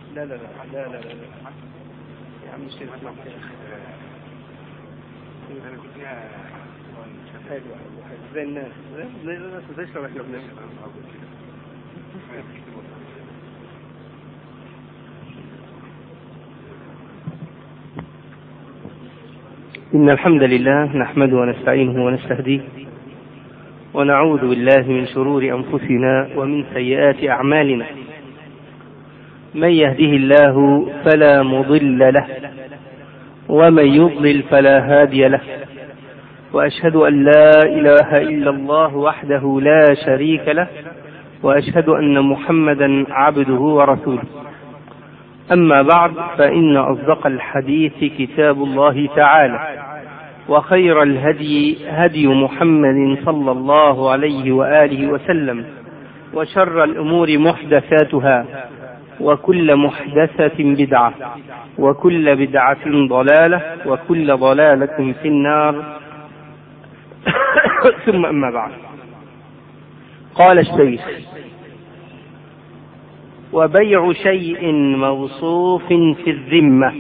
لا لا لا لا لا لا يا عم الشيخ اسمع حلو حلو زي الناس زي الناس بتشرب احنا بنشرب إن الحمد لله نحمده ونستعينه ونستهديه ونعوذ بالله من شرور أنفسنا ومن سيئات أعمالنا من يهده الله فلا مضل له ومن يضلل فلا هادي له وأشهد أن لا إله إلا الله وحده لا شريك له وأشهد أن محمدا عبده ورسوله أما بعد فإن أصدق الحديث كتاب الله تعالى وخير الهدي هدي محمد صلى الله عليه وآله وسلم وشر الأمور محدثاتها وكل محدثة بدعة وكل بدعة ضلالة وكل ضلالة في النار ثم أما بعد قال الشيخ وبيع شيء موصوف في الذمة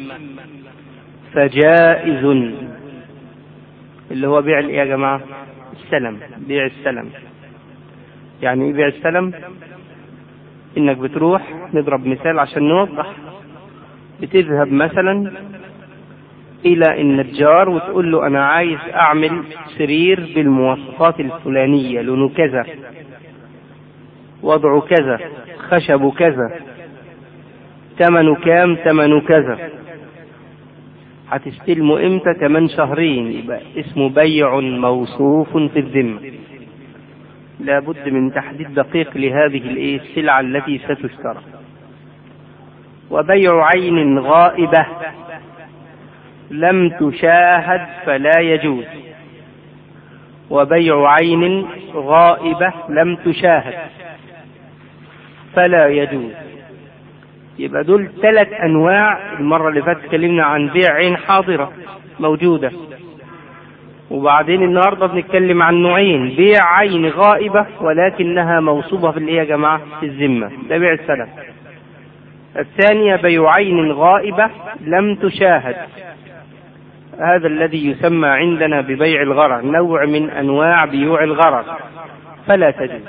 فجائز اللي هو بيع ايه يا جماعة السلم بيع السلم يعني ايه بيع السلم انك بتروح نضرب مثال عشان نوضح بتذهب مثلا الى النجار وتقول له انا عايز اعمل سرير بالمواصفات الفلانية لونه كذا وضعه كذا خشبه كذا ثمنه كام ثمنه كذا هتستلمه امتى كمان شهرين يبقى اسمه بيع موصوف في الذمة لابد من تحديد دقيق لهذه الايه السلعة التي ستشترى وبيع عين غائبة لم تشاهد فلا يجوز وبيع عين غائبة لم تشاهد فلا يجوز يبقى دول ثلاث انواع المره اللي فاتت اتكلمنا عن بيع عين حاضره موجوده وبعدين النهارده بنتكلم عن نوعين بيع عين غائبه ولكنها موصوفه في الايه يا جماعه في الذمه ده بيع السلف الثانيه بيع عين غائبه لم تشاهد هذا الذي يسمى عندنا ببيع الغرر نوع من انواع بيوع الغرر فلا تجوز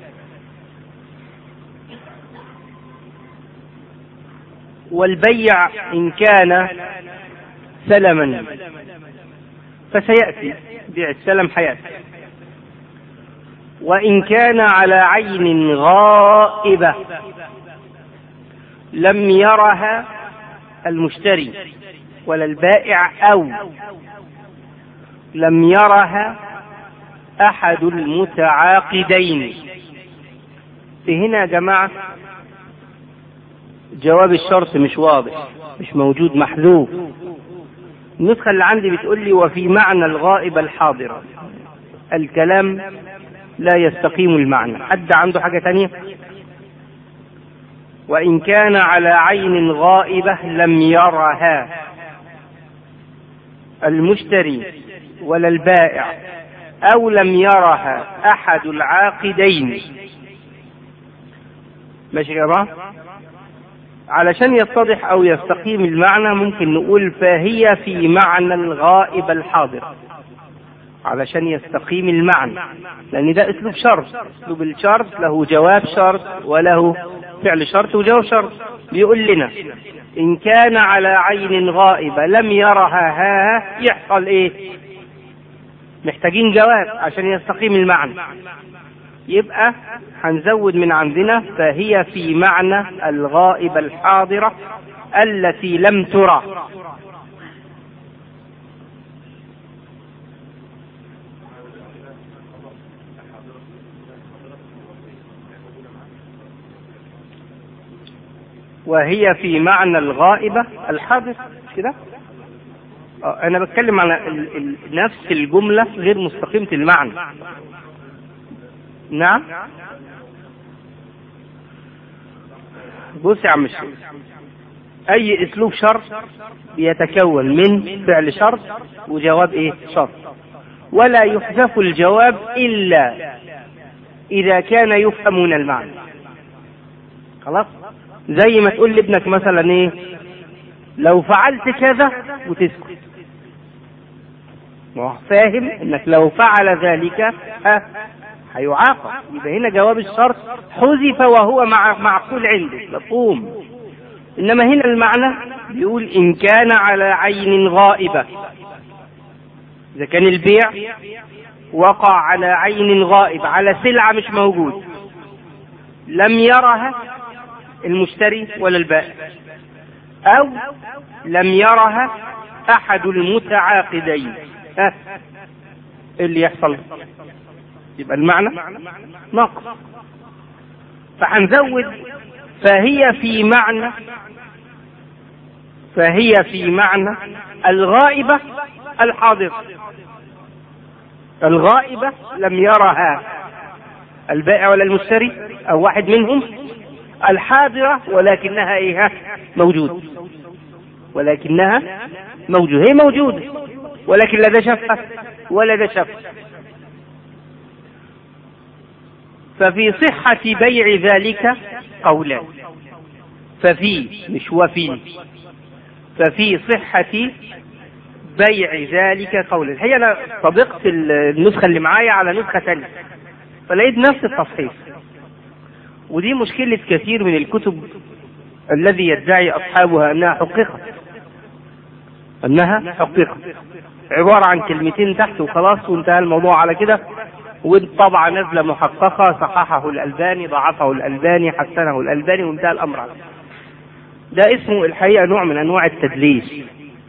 والبيع إن كان سلما فسيأتي بيع السلم حياتي وإن كان على عين غائبة لم يرها المشتري ولا البائع أو لم يرها أحد المتعاقدين هنا يا جماعة جواب الشرط مش واضح مش موجود محذوف النسخة اللي عندي بتقول لي وفي معنى الغائب الحاضرة الكلام لا يستقيم المعنى حد عنده حاجة تانية وإن كان على عين غائبة لم يرها المشتري ولا البائع أو لم يرها أحد العاقدين ماشي يا جماعة علشان يتضح او يستقيم المعنى ممكن نقول فهي في معنى الغائب الحاضر علشان يستقيم المعنى لان ده اسلوب شرط اسلوب الشرط له جواب شرط وله فعل شرط وجواب شرط بيقول لنا ان كان على عين غائبه لم يرها ها يحصل ايه محتاجين جواب عشان يستقيم المعنى يبقى هنزود من عندنا فهي في معنى الغائبة الحاضرة التي لم ترى وهي في معنى الغائبة الحاضر كده أنا بتكلم على ال ال نفس الجملة غير مستقيمة المعنى نعم بص يا عم الشيخ اي اسلوب شرط بيتكون من فعل شرط وجواب ايه شرط ولا يحذف الجواب الا اذا كان يفهم من المعنى خلاص زي ما تقول لابنك مثلا ايه لو فعلت كذا وتسكت فاهم انك لو فعل ذلك ها هيعاقب يبقى هنا جواب الشرط حذف وهو مع معقول عنده مفهوم انما هنا المعنى بيقول ان كان على عين غائبه اذا كان البيع وقع على عين غائب على سلعه مش موجود لم يرها المشتري ولا البائع او لم يرها احد المتعاقدين ها اللي يحصل يبقى المعنى ناقص فهنزود فهي في معنى فهي في معنى الغائبة الحاضرة الغائبة لم يرها البائع ولا المشتري أو واحد منهم الحاضرة ولكنها إيه موجود ولكنها موجودة هي موجودة ولكن لا ده شافها ولا ده شافها ففي صحة بيع ذلك قولان ففي مش وفي ففي صحة بيع ذلك قولا الحقيقة أنا طبقت النسخة اللي معايا على نسخة ثانية فلقيت نفس التصحيح ودي مشكلة كثير من الكتب الذي يدعي أصحابها أنها حققت أنها حققت عبارة عن كلمتين تحت وخلاص وانتهى الموضوع على كده والطبعة نازلة محققة صححه الألباني ضعفه الألباني حسنه الألباني وانتهى الأمر على ده اسمه الحقيقة نوع من أنواع التدليس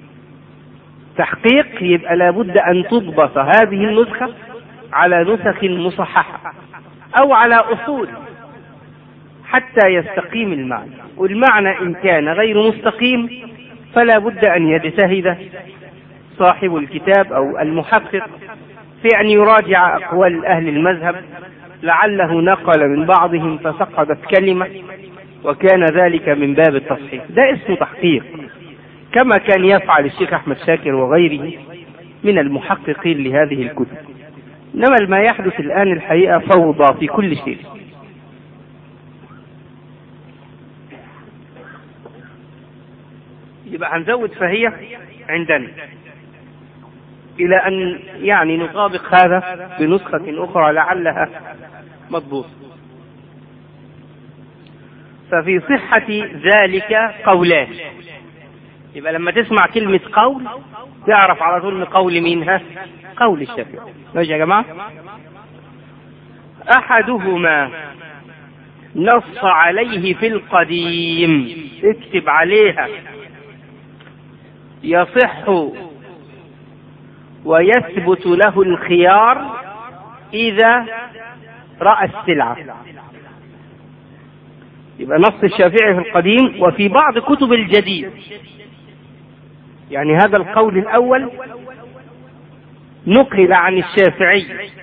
تحقيق يبقى لابد أن تضبط هذه النسخة على نسخ مصححة أو على أصول حتى يستقيم المعنى والمعنى إن كان غير مستقيم فلا بد أن يجتهد صاحب الكتاب أو المحقق في أن يراجع أقوال أهل المذهب لعله نقل من بعضهم فسقطت كلمة وكان ذلك من باب التصحيح ده اسمه تحقيق كما كان يفعل الشيخ أحمد شاكر وغيره من المحققين لهذه الكتب إنما ما يحدث الآن الحقيقة فوضى في كل شيء يبقى هنزود فهي عندنا إلى أن يعني نطابق هذا بنسخة أخرى لعلها مضبوط ففي صحة ذلك قولان يبقى لما تسمع كلمة قول تعرف على طول قول مين ها قول الشافعي ماشي يا جماعة أحدهما نص عليه في القديم اكتب عليها يصح ويثبت له الخيار إذا رأى السلعة يبقى نص الشافعي في القديم وفي بعض كتب الجديد يعني هذا القول الأول نقل عن الشافعي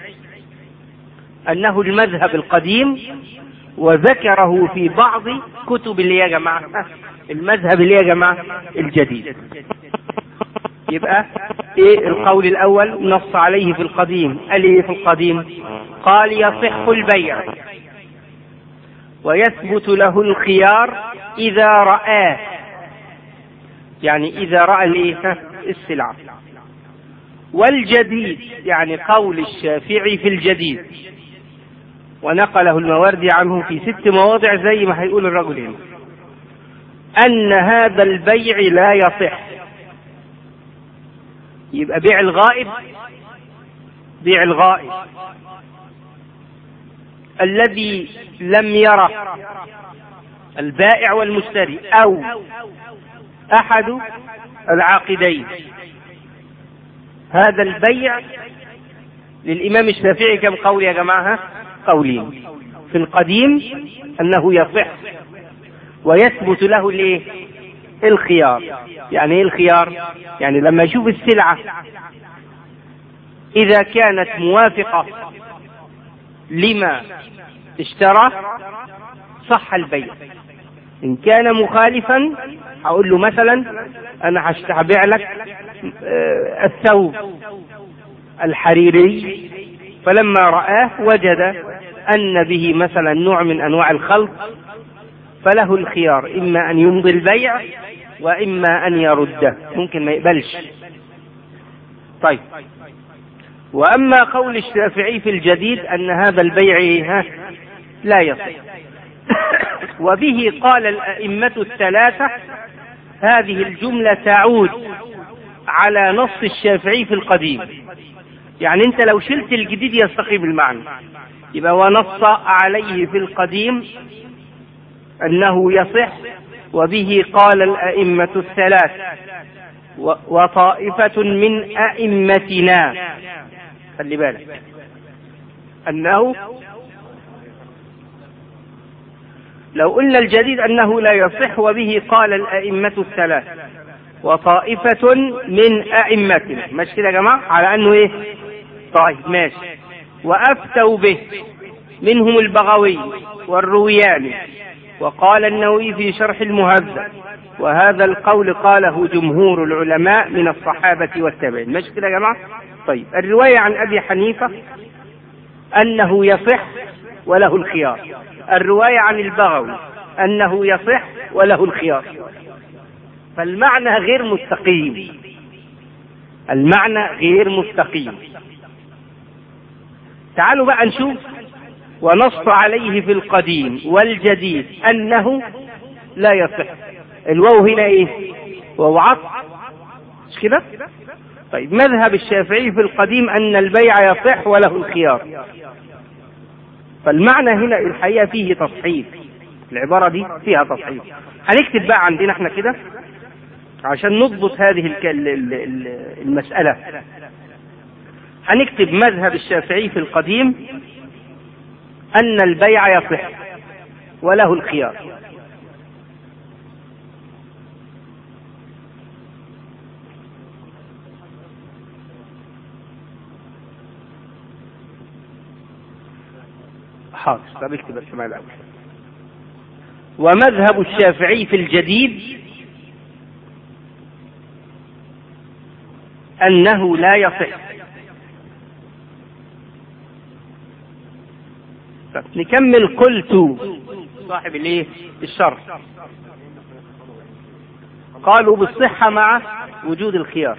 أنه المذهب القديم وذكره في بعض كتب اللي يا جماعة المذهب اللي يا جماعة الجديد يبقى ايه القول الاول نص عليه في القديم قال ايه في القديم قال يصح البيع ويثبت له الخيار اذا رآه يعني اذا رأى الايه السلعة والجديد يعني قول الشافعي في الجديد ونقله المواردي عنه في ست مواضع زي ما هيقول الرجل هنا أن هذا البيع لا يصح يبقى بيع الغائب بيع الغائب الذي لم يره البائع والمشتري أو أحد العاقدين هذا البيع للإمام الشافعي كم قول يا جماعة قولين في القديم أنه يصح ويثبت له الايه الخيار يعني ايه الخيار يعني لما يشوف السلعة إذا كانت موافقة لما اشترى صح البيع إن كان مخالفا هقول له مثلا أنا هبيع لك الثوب الحريري فلما رآه وجد أن به مثلا نوع من أنواع الخلط فله الخيار إما أن يمضي البيع وإما أن يرده ممكن ما يقبلش طيب وأما قول الشافعي في الجديد أن هذا البيع لا يصح وبه قال الأئمة الثلاثة هذه الجملة تعود على نص الشافعي في القديم يعني انت لو شلت الجديد يستقيم المعنى يبقى ونص عليه في القديم انه يصح وبه قال الائمه الثلاث وطائفه من ائمتنا خلي بالك انه لو قلنا الجديد انه لا يصح وبه قال الائمه الثلاث وطائفة من أئمتنا ماشي كده يا جماعة على أنه إيه طيب ماشي وأفتوا به منهم البغوي والروياني وقال النووي في شرح المهذب وهذا القول قاله جمهور العلماء من الصحابة والتابعين ماشي كده يا جماعة طيب الرواية عن أبي حنيفة أنه يصح وله الخيار الرواية عن البغوي أنه يصح وله الخيار فالمعنى غير مستقيم المعنى غير مستقيم تعالوا بقى نشوف ونص عليه في القديم والجديد أنه لا يصح الواو هنا ايه واو عطف مش كده طيب مذهب الشافعي في القديم أن البيع يصح وله الخيار فالمعنى هنا الحقيقة فيه تصحيح العبارة دي فيها تصحيح هنكتب بقى عندنا احنا كده عشان نضبط هذه المسألة هنكتب مذهب الشافعي في القديم أن البيع يصح وله الخيار حاضر طب اكتب بس الأول ومذهب الشافعي في الجديد أنه لا يصح طيب نكمل قلت صاحب الايه الشرح قالوا بالصحة مع وجود الخيار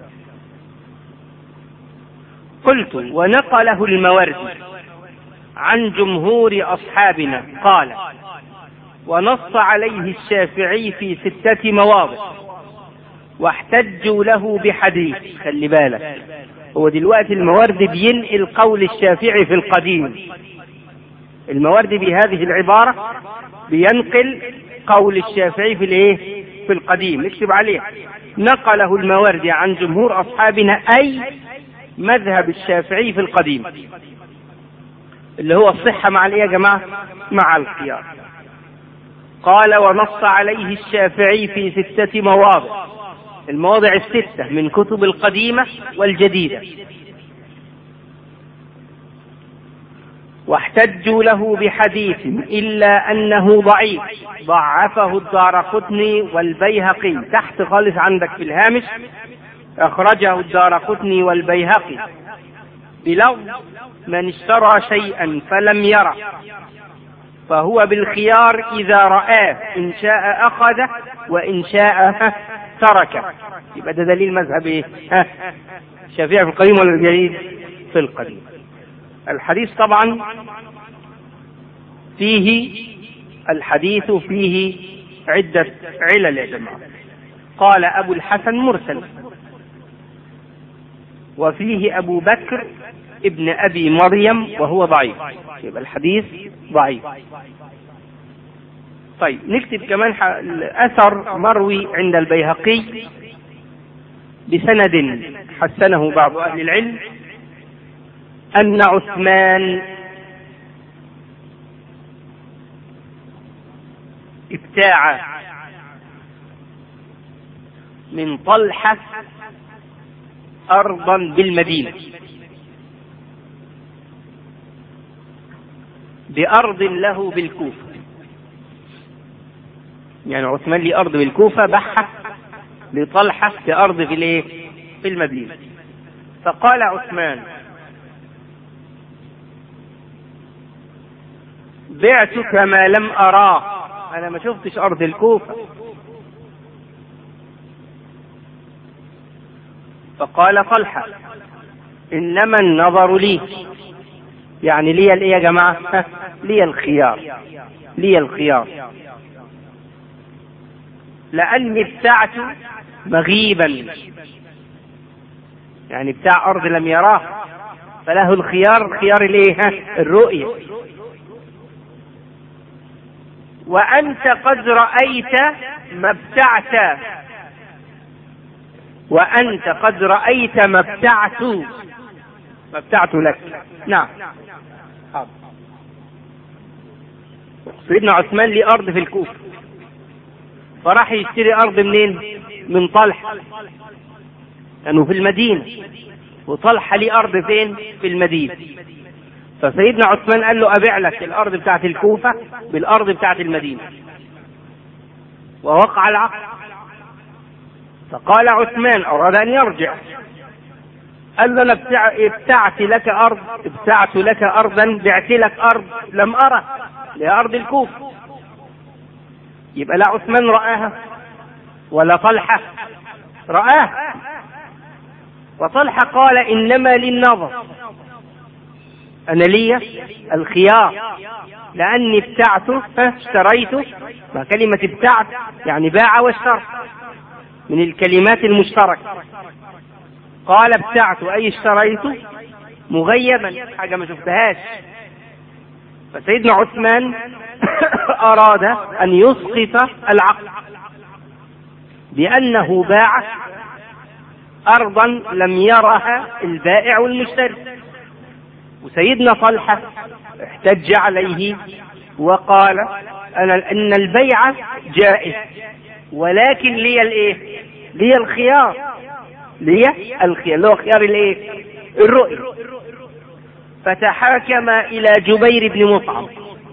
قلت ونقله الموردي عن جمهور أصحابنا قال ونص عليه الشافعي في ستة مواضع واحتجوا له بحديث خلي بالك هو دلوقتي الموردي بينقل قول الشافعي في القديم الموردي بهذه العبارة بينقل قول الشافعي في الايه في القديم اكتب عليه نقله الموردي عن جمهور أصحابنا أي مذهب الشافعي في القديم اللي هو الصحة مع الايه يا جماعة مع الخيار قال ونص عليه الشافعي في ستة مواضع المواضع الستة من كتب القديمة والجديدة واحتجوا له بحديث إلا أنه ضعيف ضعفه الدار قطني والبيهقي تحت خالص عندك في الهامش أخرجه الدار قطني والبيهقي بلفظ من اشترى شيئا فلم يره فهو بالخيار إذا رآه إن شاء أخذه وإن شاء تركه يبقى ده دليل مذهب إيه؟ ها الشافعي في القديم ولا الجديد؟ في القديم الحديث طبعا فيه الحديث فيه عدة علل يا جماعة قال أبو الحسن مرسل وفيه أبو بكر ابن أبي مريم وهو ضعيف يبقى الحديث ضعيف طيب نكتب كمان أثر مروي عند البيهقي بسند حسنه بعض أهل العلم أن عثمان ابتاع من طلحة أرضا بالمدينة بأرض له بالكوفة يعني عثمان لي أرض بالكوفة بحة لطلحة بأرض في الإيه؟ في المدينة فقال عثمان بعتك ما لم أراه انا ما شفتش ارض الكوفة فقال طلحة انما النظر لي يعني لي الايه يا جماعة لي الخيار لي الخيار لاني ابتعت مغيبا يعني بتاع ارض لم يراه فله الخيار خيار الايه الرؤية وانت قد رأيت ما ابتعت وانت قد رأيت ما ابتعت ما ابتعت لك نعم سيدنا عثمان ليه ارض في الكوفة فراح يشتري ارض منين من طلحة لانه في المدينة وطلحة ليه ارض فين في المدينة فسيدنا عثمان قال له ابيع لك الارض بتاعت الكوفة بالارض بتاعت المدينة ووقع العقد فقال عثمان اراد ان يرجع قال له انا ابتعت لك ارض ابتعت لك ارضا بعت لك ارض لم ارى لارض الكوفة يبقى لا عثمان رآها ولا طلحة رآها وطلحة قال إنما للنظر أنا لي الخيار لأني ابتعت اشتريت ما كلمة ابتعت يعني باع واشترى من الكلمات المشتركة قال ابتعت أي اشتريت مغيبا حاجة ما شفتهاش فسيدنا عثمان أراد أن يسقط العقد بأنه باع أرضا لم يرها البائع والمشتري وسيدنا طلحة احتج عليه وقال أنا إن البيع جائز ولكن لي الإيه؟ لي الخيار لي الخيار اللي هو خيار الإيه؟ الرؤية فتحاكم إلى جبير بن مطعم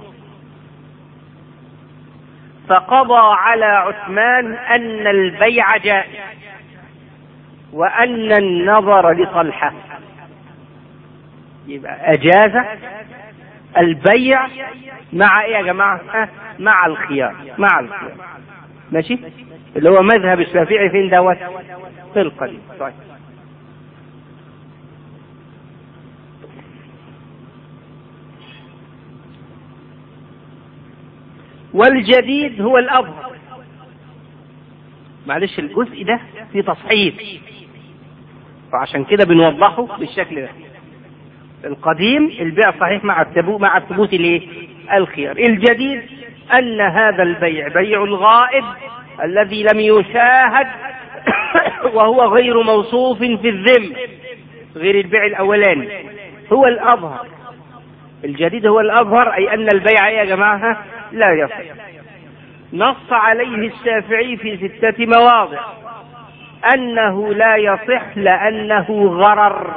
فقضى على عثمان أن البيع جائز وأن النظر لطلحة يبقى أجاز البيع مع إيه يا جماعة؟ مع الخيار مع الخيار ماشي؟ اللي هو مذهب الشافعي فين دوت؟ في القديم طيب والجديد هو الأظهر معلش الجزء ده فيه تصحيح فعشان كده بنوضحه بالشكل ده القديم البيع صحيح مع الثبوت مع الثبوت الايه؟ الخيار الجديد ان هذا البيع بيع الغائب الذي لم يشاهد وهو غير موصوف في الذم غير البيع الاولاني هو الاظهر الجديد هو الاظهر اي ان البيع ايه يا جماعه لا يصح نص عليه الشافعي في ستة مواضع أنه لا يصح لأنه غرر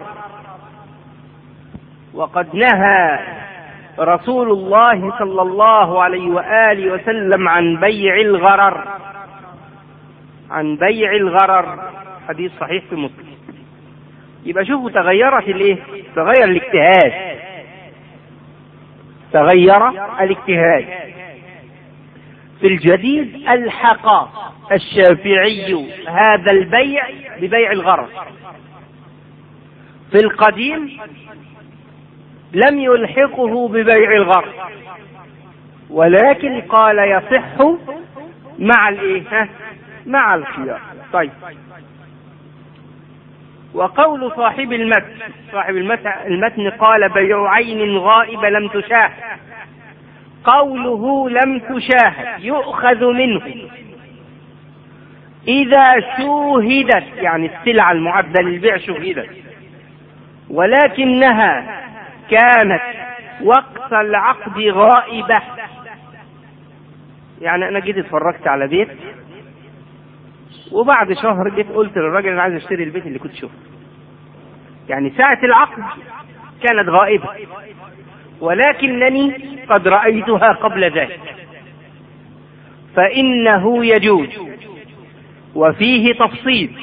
وقد نهى رسول الله صلى الله عليه وآله وسلم عن بيع الغرر عن بيع الغرر حديث صحيح في مسلم يبقى شوفوا تغيرت الايه تغير الاجتهاد تغير الاجتهاد في الجديد الحق الشافعي هذا البيع ببيع الغرض في القديم لم يلحقه ببيع الغرض ولكن قال يصح مع الايه مع الخيار طيب وقول صاحب المتن صاحب المتن قال بيع عين غائبة لم تشاهد قوله لم تشاهد يؤخذ منه إذا شوهدت يعني السلعة المعدة للبيع شوهدت ولكنها كانت وقت العقد غائبة يعني أنا جيت اتفرجت على بيت وبعد شهر جيت قلت للراجل أنا عايز أشتري البيت اللي كنت شفته يعني ساعة العقد كانت غائبة ولكنني قد رأيتها قبل ذلك فإنه يجوز وفيه تفصيل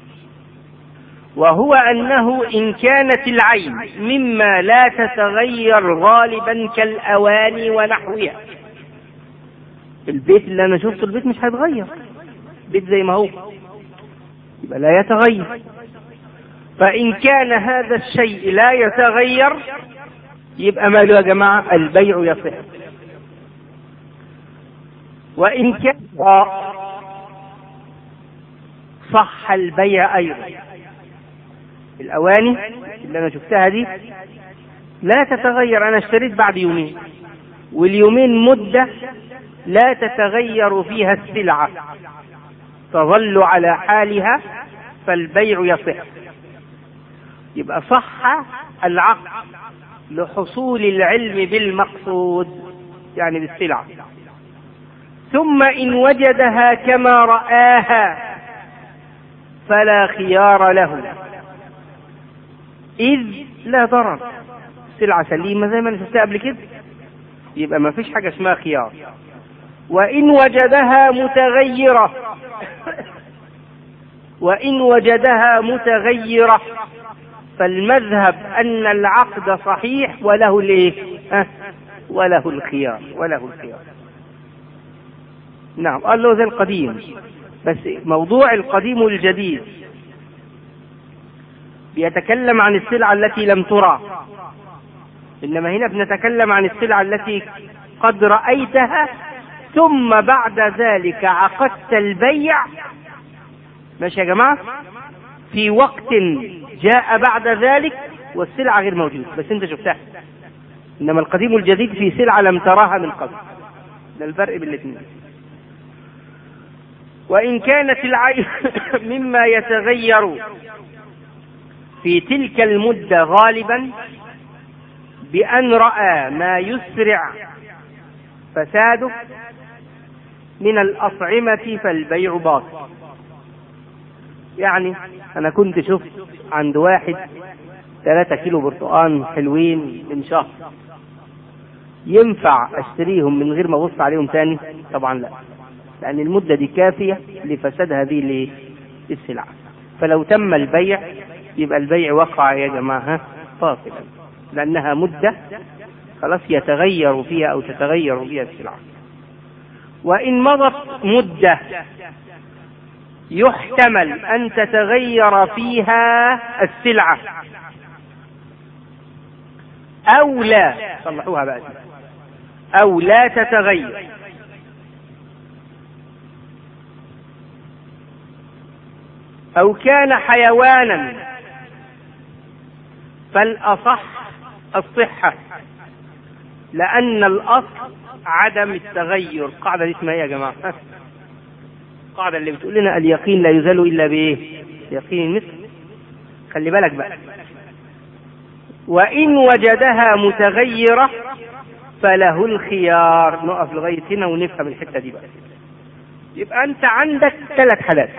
وهو أنه إن كانت العين مما لا تتغير غالبا كالأواني ونحوها البيت اللي انا شفته البيت مش هيتغير بيت زي ما هو يبقى لا يتغير فإن كان هذا الشيء لا يتغير يبقى ماله يا جماعة البيع يصح وإن كان صح البيع أيضا الأواني اللي أنا شفتها دي لا تتغير أنا اشتريت بعد يومين واليومين مدة لا تتغير فيها السلعة تظل على حالها فالبيع يصح يبقى صح العقد لحصول العلم بالمقصود يعني بالسلعة ثم إن وجدها كما رآها فلا خيار له إذ لا ضرر سلعة سليمة زي ما أنا شفتها قبل كده يبقى ما فيش حاجة اسمها خيار وإن وجدها متغيرة وإن وجدها متغيرة فالمذهب أن العقد صحيح وله الإيه؟ وله الخيار وله الخيار نعم قال له زي القديم بس موضوع القديم والجديد بيتكلم عن السلعة التي لم ترى إنما هنا بنتكلم عن السلعة التي قد رأيتها ثم بعد ذلك عقدت البيع ماشي يا جماعة في وقت جاء بعد ذلك والسلعة غير موجودة بس انت شفتها انما القديم والجديد في سلعة لم تراها من قبل ده الفرق بين الاثنين وإن كانت العين مما يتغير في تلك المدة غالبا بأن رأى ما يسرع فساده من الأطعمة فالبيع باطل يعني أنا كنت شفت عند واحد ثلاثة كيلو برتقان حلوين من شهر ينفع أشتريهم من غير ما أبص عليهم تاني؟ طبعا لا لأن المدة دي كافية لفساد هذه السلعة فلو تم البيع يبقى البيع وقع يا جماعة باطلا لأنها مدة خلاص يتغير فيها أو تتغير فيها السلعة وإن مضت مدة يحتمل أن تتغير فيها السلعة أو لا صلحوها بقى أو لا تتغير أو كان حيوانا فالأصح الصحة لأن الأصل عدم التغير القاعدة دي اسمها ايه يا جماعة؟ القاعدة اللي بتقول لنا اليقين لا يزال إلا بإيه؟ يقين المثل خلي بالك بقى وإن وجدها متغيرة فله الخيار نقف لغاية هنا ونفهم الحتة دي بقى يبقى أنت عندك ثلاث حالات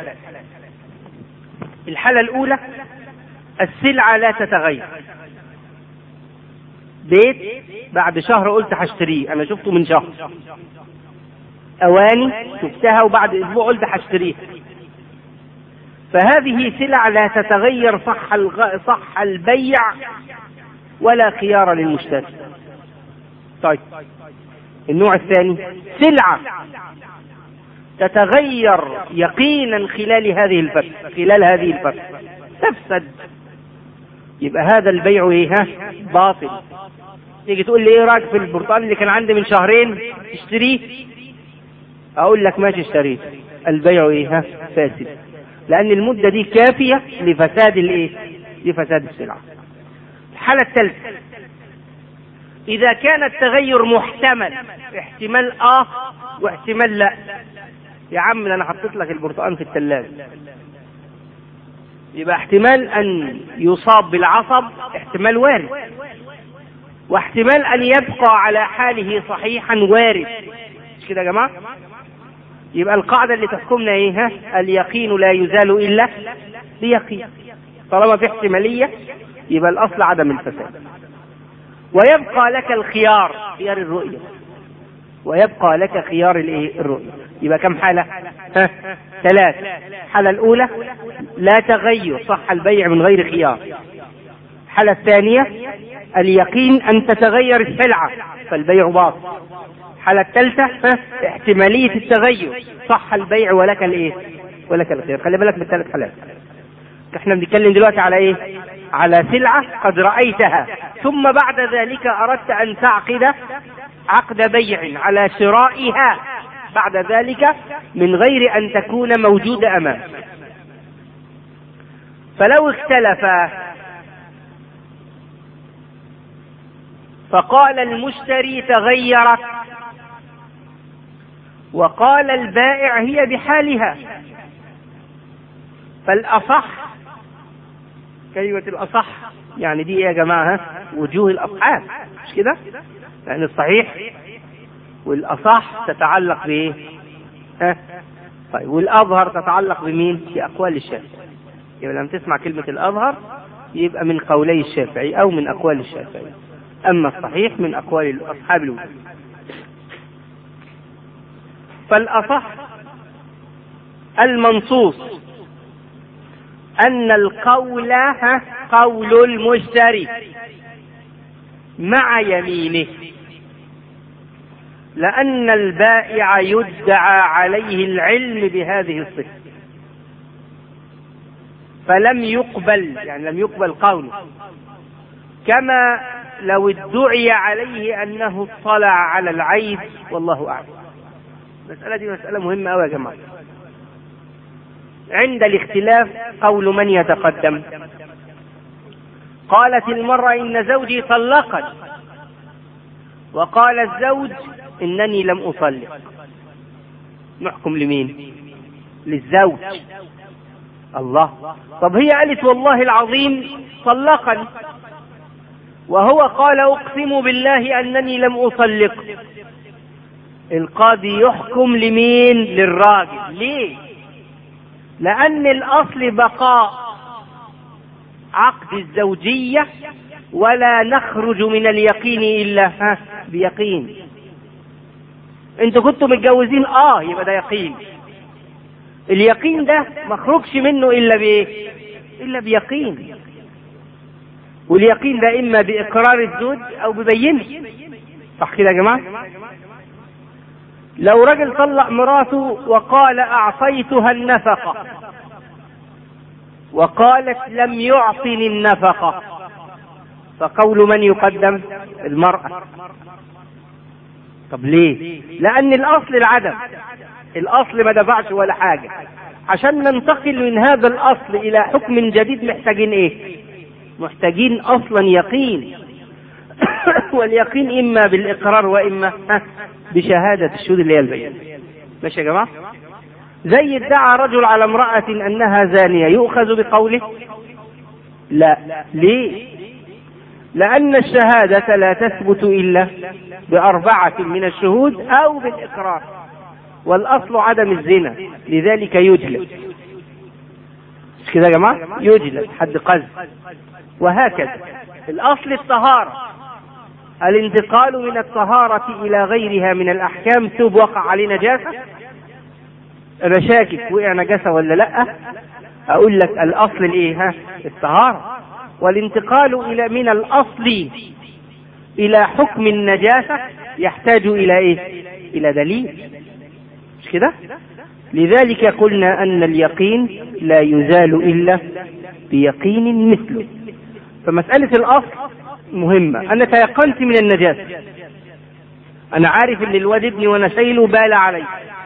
الحالة الأولى السلعة لا تتغير بيت بعد شهر قلت هشتريه أنا شفته من شهر أواني شفتها وبعد أسبوع قلت هشتريها فهذه سلع لا تتغير صح الغ... صح البيع ولا خيار للمشتري. طيب النوع الثاني سلعة تتغير يقينا خلال هذه الفترة خلال هذه الفترة تفسد يبقى هذا البيع ايه ها باطل تيجي تقول لي ايه رايك في البرتقال اللي كان عندي من شهرين اشتريه اقول لك ماشي اشتريت البيع ايه ها فاسد لان المدة دي كافية لفساد الايه لفساد السلعة الحالة الثالثة إذا كان التغير محتمل احتمال آه واحتمال لا يا عم أنا حطيت لك البرتقال في الثلاجة يبقى احتمال أن يصاب بالعصب احتمال وارد واحتمال أن يبقى على حاله صحيحا وارد مش كده يا جماعة يبقى القاعدة اللي تحكمنا ايه ها اليقين لا يزال إلا بيقين طالما في احتمالية يبقى الأصل عدم الفساد ويبقى لك الخيار خيار الرؤية ويبقى لك خيار الايه الرؤية يبقى كم حالة ها ثلاث الحالة الأولى لا تغير صح البيع من غير خيار الحالة الثانية اليقين أن تتغير السلعة فالبيع باطل الحالة الثالثة احتمالية التغير صح البيع ولك الايه ولك الخير خلي بالك من الثلاث حالات احنا بنتكلم دلوقتي على ايه على سلعة قد رأيتها ثم بعد ذلك أردت أن تعقد عقد بيع على شرائها بعد ذلك من غير أن تكون موجودة أمامك فلو اختلفا فقال المشتري تغيرت وقال البائع هي بحالها فالأصح كلمة الأصح يعني دي يا جماعة وجوه الأصحاب مش كده؟ لأن الصحيح والأصح تتعلق بإيه؟ ها؟ طيب والأظهر تتعلق بمين؟ بأقوال الشافعي يبقى لما تسمع كلمة الأظهر يبقى من قولي الشافعي أو من أقوال الشافعي أما الصحيح من أقوال أصحاب الوجود فالأصح المنصوص أن القول قول المشتري مع يمينه لأن البائع يدعى عليه العلم بهذه الصفة فلم يقبل يعني لم يقبل قوله كما لو ادعي عليه أنه اطلع على العيب والله أعلم المسألة دي مسألة مهمة أوي يا جماعة عند الاختلاف قول من يتقدم قالت المرأة إن زوجي طلقني وقال الزوج إنني لم أطلق نحكم لمين للزوج الله طب هي قالت والله العظيم طلقني وهو قال أقسم بالله أنني لم أطلق القاضي يحكم لمين للراجل ليه لأن الأصل بقاء عقد الزوجية ولا نخرج من اليقين إلا ها بيقين انتوا كنتوا متجوزين اه يبقى ده يقين اليقين ده ما خرجش منه الا بايه الا بيقين واليقين ده اما باقرار الزوج او ببينه صح كده يا جماعه لو رجل طلق مراته وقال اعطيتها النفقه وقالت لم يعطني النفقه فقول من يقدم المراه طب ليه لان الاصل العدم الاصل ما دفعش ولا حاجه عشان ننتقل من هذا الاصل الى حكم جديد محتاجين ايه محتاجين اصلا يقين واليقين اما بالاقرار واما بشهاده الشهود اللي هي البينه ماشي يا جماعه زي ادعى رجل على امراه انها زانيه يؤخذ بقوله لا ليه لأن الشهادة لا تثبت إلا بأربعة من الشهود أو بالإقرار والأصل عدم الزنا لذلك يجلد مش كده يا جماعة يجلد حد قذف وهكذا الأصل الطهارة الانتقال من الطهارة إلى غيرها من الأحكام ثوب وقع عليه نجاسة أنا شاكك وقع نجاسة ولا لأ أقول لك الأصل الإيه ها الطهارة والانتقال إلى من الأصل إلى حكم النجاسة يحتاج إلى إيه؟ إلى دليل مش كده؟ لذلك قلنا أن اليقين لا يزال إلا بيقين مثله فمسألة الأصل مهمة أنا تيقنت من النجاسة أنا عارف إن الواد ابني وأنا شايله بال علي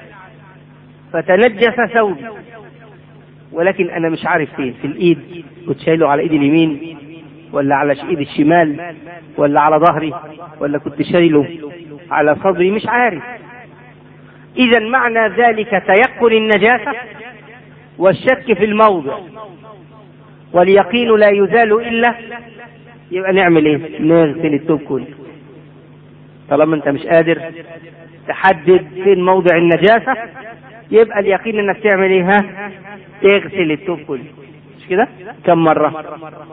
فتنجس ثوبي ولكن انا مش عارف فين في الايد كنت شايله على ايدي اليمين ولا على ايدي الشمال ولا على ظهري ولا كنت شايله على صدري مش عارف اذا معنى ذلك تيقن النجاسه والشك في الموضع واليقين لا يزال الا يبقى نعمل ايه نغسل الثوب كله طالما انت مش قادر تحدد فين موضع النجاسه يبقى اليقين انك تعمل ايه ها تغسل الثوب كله مش كده كم مرة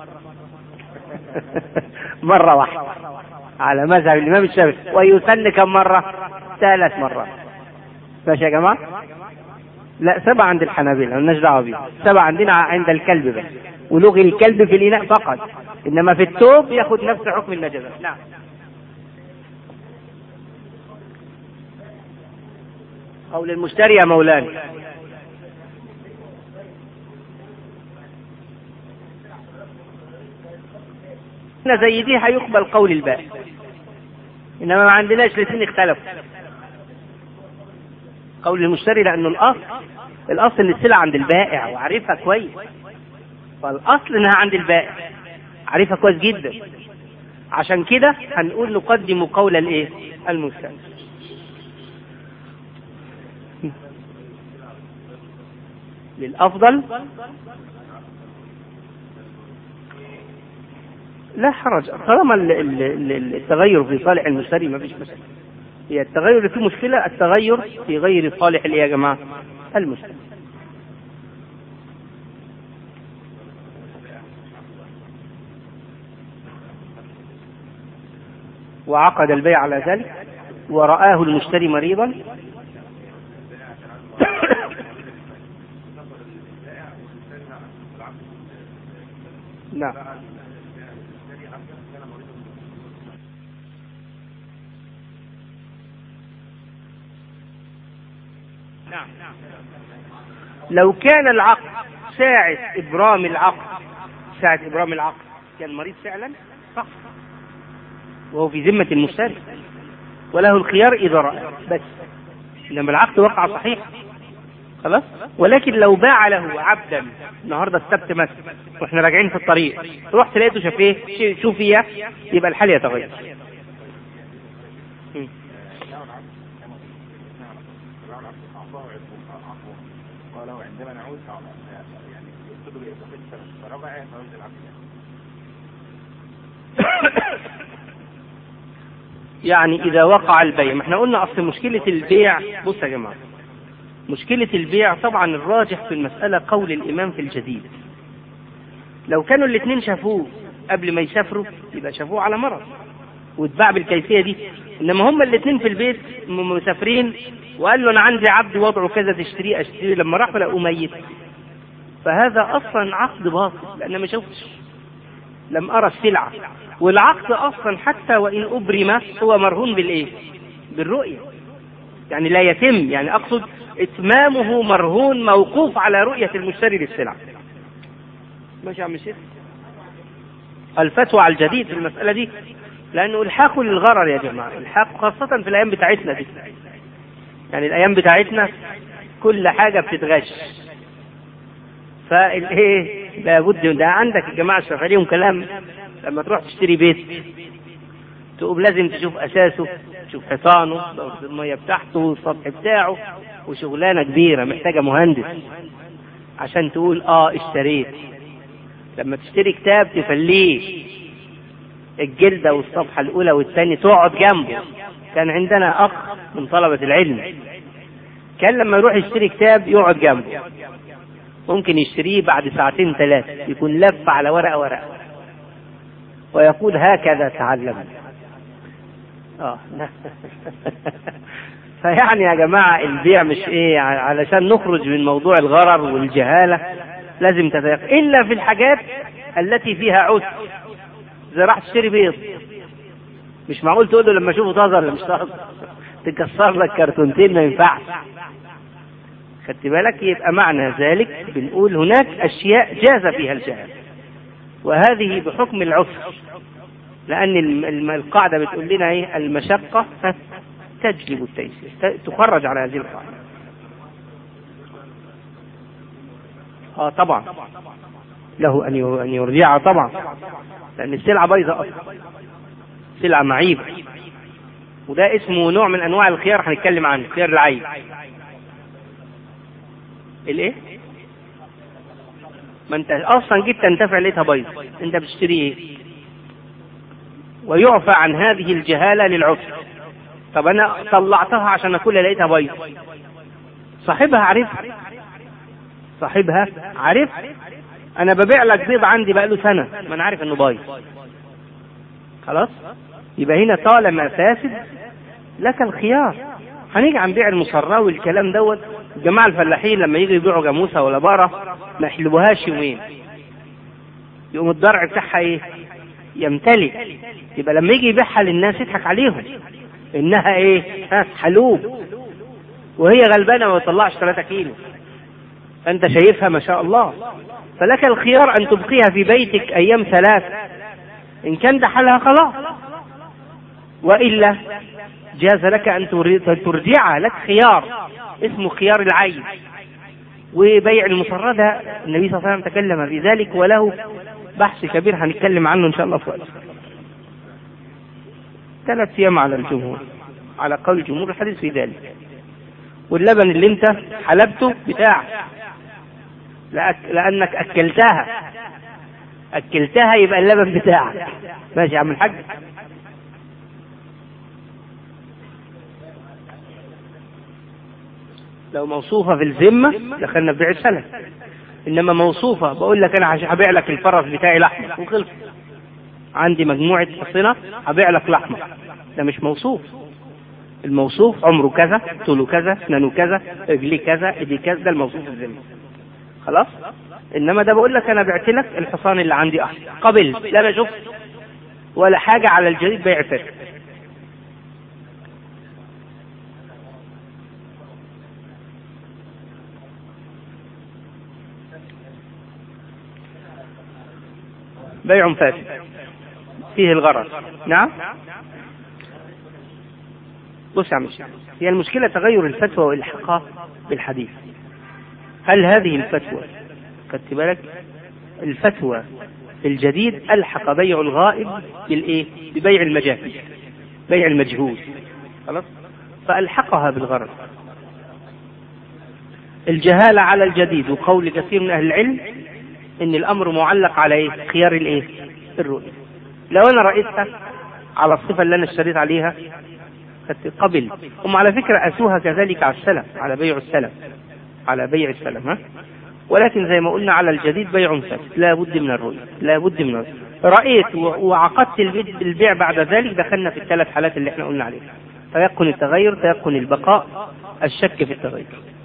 مرة واحدة على مذهب الإمام الشافعي ويسن كم مرة ثلاث مرات ماشي يا جماعة لا سبعة عند الحنابلة مالناش دعوة بيه سبعة عندنا عند الكلب بس ولغي الكلب في الإناء فقط إنما في الثوب ياخد نفس حكم النجاسة نعم قول المشتري يا مولانا احنا زي دي هيقبل قول البائع انما ما عندناش الاثنين اختلفوا قول المشتري لانه الاصل الاصل ان السلعه عند البائع وعارفها كويس فالاصل انها عند البائع عارفها كويس جدا عشان كده هنقول نقدم قول الايه المستأجر للافضل لا حرج طالما ال- ال- ال- التغير في صالح المشتري ما فيش مشكله هي التغير اللي فيه مشكله التغير في غير صالح الايه يا جماعه المشتري وعقد البيع على ذلك ورآه المشتري مريضا نعم لو كان العقد ساعة إبرام العقد ساعة إبرام العقد كان مريض فعلا صح وهو في ذمة المشتري وله الخيار إذا رأى بس إنما العقد وقع صحيح خلاص ولكن لو باع له عبدا النهارده السبت مثلا واحنا راجعين في الطريق رحت لقيته شاف ايه شوف ايه يبقى الحال يتغير م. قال عندما نعود يعني يقصد بيستفيد فربع فرد العبد يعني إذا وقع البيع ما احنا قلنا أصل مشكلة البيع بص يا جماعة مشكلة البيع طبعا الراجح في المسألة قول الإمام في الجديد لو كانوا الاثنين شافوه قبل ما يسافروا يبقى شافوه على مرض واتباع بالكيفية دي إنما هما الاثنين في البيت م- مسافرين وقال له أنا عندي عبد وضعه كذا تشتريه أشتريه لما راحوا لقوه ميت فهذا أصلا عقد باطل لأن ما شفتش لم أرى السلعة والعقد أصلا حتى وإن أبرم هو مرهون بالإيه؟ بالرؤية يعني لا يتم يعني أقصد إتمامه مرهون موقوف على رؤية المشتري للسلعة ماشي يا عم الشيخ الفتوى على الجديد في المسألة دي لأنه إلحاق للغرر يا جماعة إلحاق خاصة في الأيام بتاعتنا دي يعني الأيام بتاعتنا كل حاجة بتتغش فالايه لابد ده عندك الجماعه الشافعيه ليهم كلام لما تروح تشتري بيت تقوم لازم تشوف اساسه تشوف حيطانه دورة الميه بتاعته والسطح بتاعه وشغلانه كبيره محتاجه مهندس عشان تقول اه اشتريت لما تشتري كتاب تفليه الجلدة والصفحة الأولى والثانية تقعد جنبه كان عندنا أخ من طلبة العلم كان لما يروح يشتري كتاب يقعد جنبه ممكن يشتريه بعد ساعتين ثلاثة يكون لف على ورقة ورقة ويقول هكذا تعلم اه فيعني يا جماعة البيع مش ايه علشان نخرج من موضوع الغرر والجهالة لازم تتيقن إلا في الحاجات التي فيها عسر إذا راح تشتري بيض مش معقول تقول له لما اشوفه طازه ولا مش طازه تكسر لك كرتونتين ما ينفعش خدت بالك يبقى معنى ذلك بنقول هناك اشياء جاز فيها الجهل وهذه بحكم العسر لان الم- الم- القاعده بتقول لنا ايه المشقه ها، تجلب التيسير ت- تخرج على هذه القاعده اه طبعا له ان ي- ان يرجعها طبعا لان السلعه بايظه اصلا سلعه معيبه وده اسمه نوع من انواع الخيار هنتكلم عنه خيار العيب الايه ما انت اصلا جيت تنتفع لقيتها بايظه انت بتشتري ايه ويعفى عن هذه الجهاله للعسر طب انا طلعتها عشان اكلها لقيتها بايظه صاحبها عارفها صاحبها عارف انا ببيع لك بيض عندي بقاله سنه ما انا عارف انه بايظ خلاص يبقى هنا طالما فاسد لك الخيار هنيجي عن بيع المصراه والكلام دوت الجماعه الفلاحين لما يجوا يبيعوا جاموسه ولا بقره ما يحلبوهاش يومين يقوم الضرع بتاعها ايه يمتلئ يبقى لما يجي يبيعها للناس يضحك عليهم انها ايه ها حلوب وهي غلبانة ما بتطلعش 3 كيلو أنت شايفها ما شاء الله فلك الخيار أن تبقيها في بيتك أيام ثلاث إن كان ده حالها خلاص وإلا جاز لك أن ترجعها لك خيار اسمه خيار العين وبيع المصردة النبي صلى الله عليه وسلم تكلم في ذلك وله بحث كبير هنتكلم عنه إن شاء الله في وقت ثلاث أيام على الجمهور على قول الجمهور الحديث في ذلك واللبن اللي انت حلبته بتاعك لأنك أكلتها أكلتها يبقى اللبن بتاعك ماشي يا عم الحاج لو موصوفة في الذمة دخلنا في بيع السلف إنما موصوفة بقول لك أنا هبيع لك الفرس بتاعي لحمة وخلص عندي مجموعة حصنة هبيع لك لحمة ده مش موصوف الموصوف عمره كذا طوله كذا اسنانه كذا رجليه كذا ايديه كذا ده الموصوف في الذمة خلاص انما ده بقول لك انا بعت لك الحصان اللي عندي احسن قبلت لا انا شفت ولا حاجة على الجديد بيع فاسد بيع فاسد فيه الغرض نعم بص يا عم هي المشكلة تغير الفتوى والإلحاقها بالحديث هل هذه الفتوى خدت بالك الفتوى في الجديد ألحق بيع الغائب بالإيه؟ ببيع المجاهل بيع المجهول خلاص فألحقها بالغرض الجهالة على الجديد وقول كثير من أهل العلم إن الأمر معلق على إيه؟ خيار الإيه؟ الرؤية لو أنا رأيتها على الصفة اللي أنا اشتريت عليها قبل هم على فكرة أسوها كذلك على السلف على بيع السلف على بيع السلف ها ولكن زي ما قلنا على الجديد بيع فاسد لا بد من الرؤية لا بد من الرؤية رأيت وعقدت البيع بعد ذلك دخلنا في الثلاث حالات اللي احنا قلنا عليها تيقن التغير تيقن البقاء الشك في التغير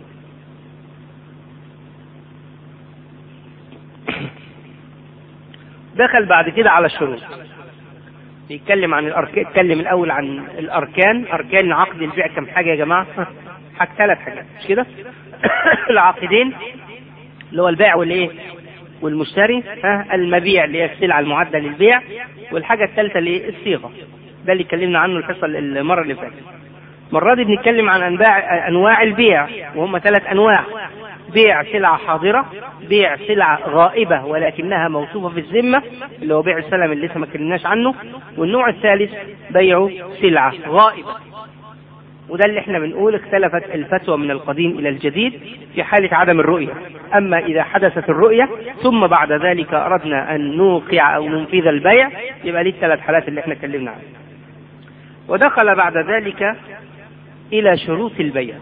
دخل بعد كده على الشروط بيتكلم عن الاركان اتكلم الاول عن الاركان اركان عقد البيع كم حاجه يا جماعه حاجة ثلاث حاجات مش كده العاقدين اللي هو البائع والايه والمشتري ها المبيع اللي هي السلعه المعده للبيع والحاجه الثالثه اللي هي الصيغه ده اللي اتكلمنا عنه الحصه المره اللي فاتت المره دي بنتكلم عن انواع انواع البيع وهم ثلاث انواع بيع سلعة حاضرة بيع سلعة غائبة ولكنها موصوفة في الذمة اللي هو بيع السلم اللي لسه ما اتكلمناش عنه والنوع الثالث بيع سلعة غائبة وده اللي احنا بنقول اختلفت الفتوى من القديم الى الجديد في حالة عدم الرؤية اما اذا حدثت الرؤية ثم بعد ذلك اردنا ان نوقع او ننفذ البيع يبقى ليه الثلاث حالات اللي احنا اتكلمنا عنها ودخل بعد ذلك الى شروط البيع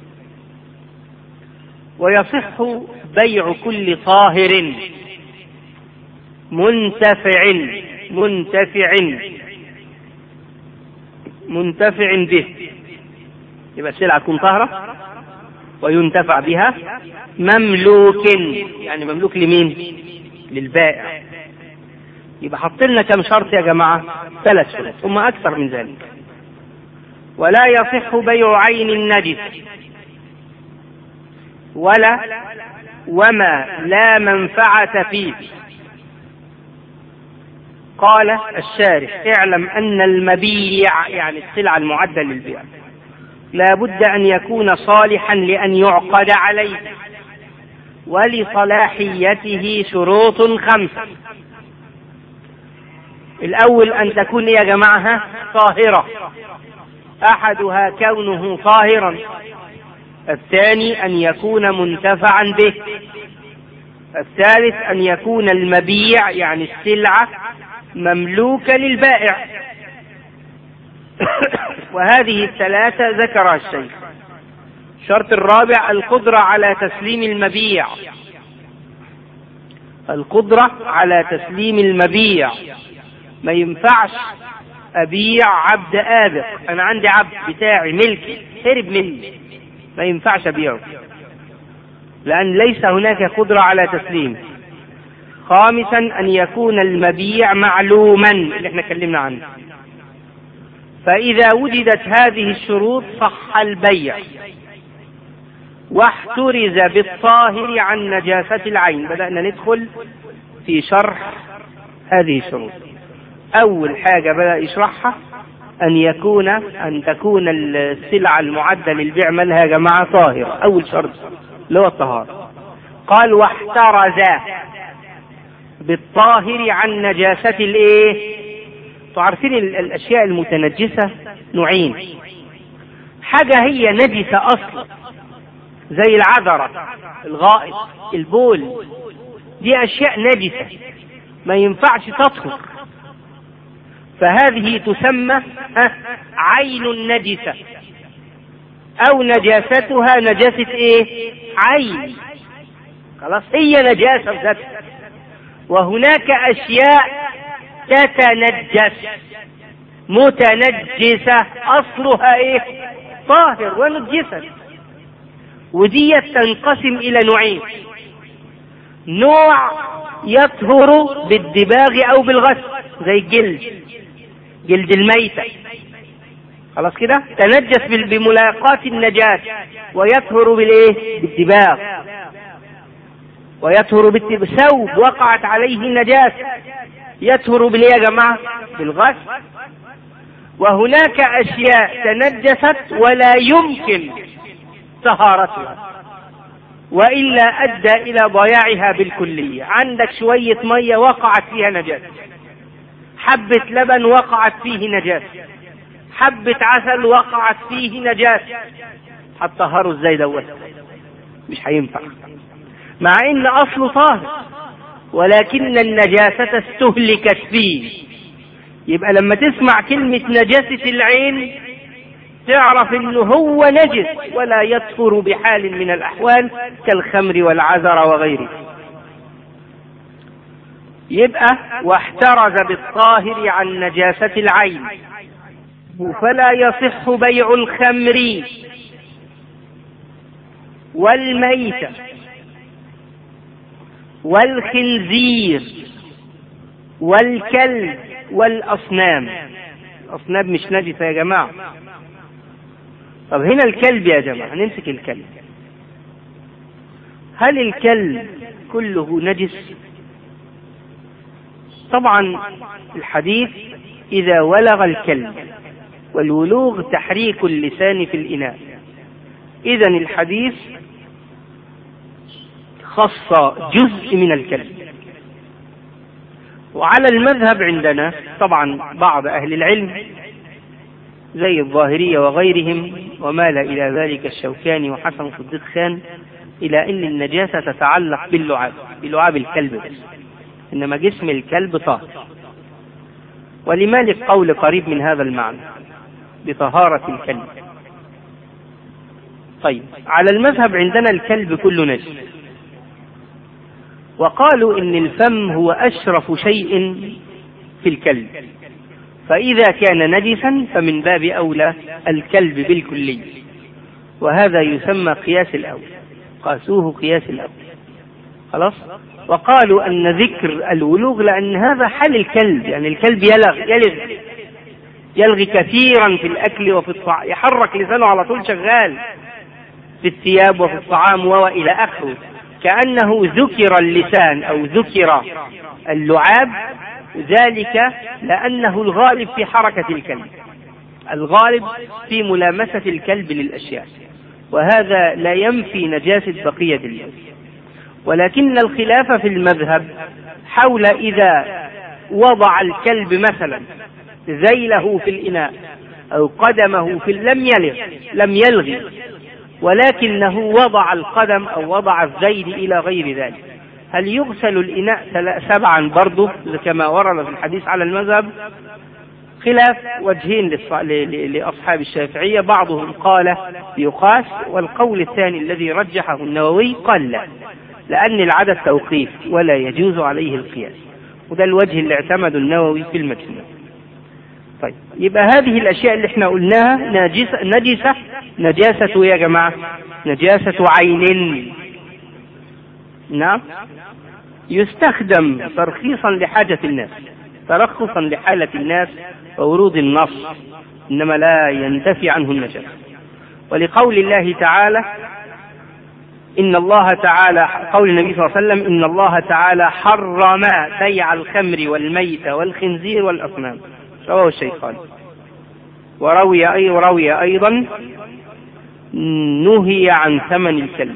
ويصح بيع كل طاهر منتفع منتفع منتفع به يبقى السلعة تكون طاهرة وينتفع بها مملوك يعني مملوك لمين؟ للبائع يبقى حط لنا كم شرط يا جماعة؟ ثلاث شروط ثم أكثر من ذلك ولا يصح بيع عين النجس ولا وما لا منفعة فيه قال الشارح اعلم أن المبيع يعني السلعة المعدة للبيع لا بد أن يكون صالحا لأن يعقد عليه ولصلاحيته شروط خمسة الأول أن تكون يا جماعة طاهرة أحدها كونه طاهرا الثاني أن يكون منتفعا به الثالث أن يكون المبيع يعني السلعة مملوكة للبائع وهذه الثلاثة ذكرها الشيخ الشرط الرابع القدرة على تسليم المبيع القدرة على تسليم المبيع ما ينفعش أبيع عبد آبق أنا عندي عبد بتاعي ملكي هرب مني ما ينفعش أبيعه لأن ليس هناك قدرة على تسليمه خامسا أن يكون المبيع معلوما اللي احنا اتكلمنا عنه فإذا وجدت هذه الشروط صح البيع واحترز بالطاهر عن نجاسة العين بدأنا ندخل في شرح هذه الشروط أول حاجة بدأ يشرحها أن يكون أن تكون السلعة المعدة للبيع مالها يا جماعة طاهرة أول شرط اللي هو الطهارة قال واحترز بالطاهر عن نجاسة الإيه؟ تعرفين الأشياء المتنجسة نوعين حاجة هي نجسة أصلا زي العذرة الغائط البول دي أشياء نجسة ما ينفعش تطهر فهذه تسمى عين النجسة أو نجاستها نجاسة إيه؟ عين خلاص هي نجاسة ذاتها وهناك أشياء تتنجس متنجسة أصلها إيه؟ طاهر ونجسة ودي تنقسم إلى نوعين نوع يطهر بالدباغ أو بالغسل زي الجلد جلد الميتة خلاص كده تنجس بملاقاة النجاة ويطهر بالايه بالدباغ ويطهر بالتب... ثوب وقعت عليه النجاسة يطهر بالايه يا جماعة بالغسل وهناك أشياء تنجست ولا يمكن طهارتها وإلا أدى إلى ضياعها بالكلية عندك شوية مية وقعت فيها نجاسة حبة لبن وقعت فيه نجاسة حبة عسل وقعت فيه نجاسة هتطهروا ازاي دوت مش هينفع مع ان اصله طاهر ولكن النجاسة استهلكت فيه يبقى لما تسمع كلمة نجاسة العين تعرف انه هو نجس ولا يطهر بحال من الاحوال كالخمر والعذر وغيره يبقى واحترز بالطاهر عن نجاسة العين فلا يصح بيع الخمر والميتة والخنزير والكلب والأصنام الأصنام مش نجسة يا جماعة طب هنا الكلب يا جماعة نمسك الكلب هل الكلب كله نجس طبعا الحديث إذا ولغ الكلب والولوغ تحريك اللسان في الإناء إذا الحديث خص جزء من الكلب وعلى المذهب عندنا طبعا بعض أهل العلم زي الظاهرية وغيرهم ومال إلى ذلك الشوكاني وحسن صديق خان إلى أن النجاسة تتعلق باللعاب بلعاب الكلب بس إنما جسم الكلب طاهر ولمالك قول قريب من هذا المعنى بطهارة الكلب طيب على المذهب عندنا الكلب كله نجس وقالوا إن الفم هو أشرف شيء في الكلب فإذا كان نجسا فمن باب أولى الكلب بالكلي وهذا يسمى قياس الأول قاسوه قياس الأول خلاص وقالوا أن ذكر الولوغ لأن هذا حل الكلب يعني الكلب يلغ يلغ يلغي كثيرا في الأكل وفي الطعام يحرك لسانه على طول شغال في الثياب وفي الطعام وإلى آخره كأنه ذكر اللسان أو ذكر اللعاب ذلك لأنه الغالب في حركة الكلب الغالب في ملامسة الكلب للأشياء وهذا لا ينفي نجاسة بقية اللسان ولكن الخلاف في المذهب حول إذا وضع الكلب مثلا ذيله في الإناء أو قدمه في لم يلغ لم يلغي ولكنه وضع القدم أو وضع الذيل إلى غير ذلك هل يغسل الإناء سبعا برضه كما ورد في الحديث على المذهب خلاف وجهين لأصحاب الشافعية بعضهم قال يقاس والقول الثاني الذي رجحه النووي قال لا لأن العدد توقيف ولا يجوز عليه القياس وده الوجه اللي اعتمده النووي في المجموع طيب يبقى هذه الأشياء اللي احنا قلناها نجسة, نجسة نجاسة يا جماعة نجاسة عين نعم يستخدم ترخيصا لحاجة الناس ترخصا لحالة الناس وورود النص إنما لا ينتفي عنه النجاسة ولقول الله تعالى إن الله تعالى قول النبي صلى الله عليه وسلم إن الله تعالى حرم بيع الخمر والميت والخنزير والأصنام رواه الشيخان وروي أي وروي أيضا نهي عن ثمن الكلب